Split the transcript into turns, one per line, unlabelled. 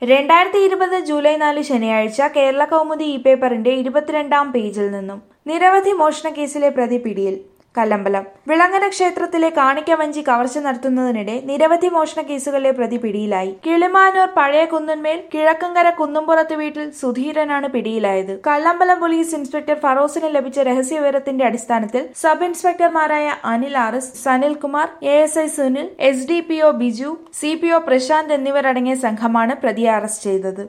രണ്ടായിരത്തി ഇരുപത് ജൂലൈ നാല് ശനിയാഴ്ച കേരള കൗമുദി ഇ പേപ്പറിന്റെ ഇരുപത്തിരണ്ടാം പേജിൽ നിന്നും നിരവധി മോഷണക്കേസിലെ പ്രതി പിടിയിൽ കല്ലമ്പലം വിളങ്ങര ക്ഷേത്രത്തിലെ കാണിക്കവഞ്ചി കവർച്ച നടത്തുന്നതിനിടെ നിരവധി മോഷണ കേസുകളിലെ പ്രതി പിടിയിലായി കിളിമാനൂർ പഴയ കുന്നന്മേൽ കിഴക്കങ്കര കുന്നുംപുറത്ത് വീട്ടിൽ സുധീരനാണ് പിടിയിലായത് കല്ലമ്പലം പോലീസ് ഇൻസ്പെക്ടർ ഫറോസിന് ലഭിച്ച രഹസ്യ വിവരത്തിന്റെ അടിസ്ഥാനത്തിൽ സബ് ഇൻസ്പെക്ടർമാരായ Anil R S Sanilkumar A S I Sunil S D P O Biju C P O Prashanth എന്നിവരടങ്ങിയ സംഘമാണ് പ്രതിയെ അറസ്റ്റ് ചെയ്തത്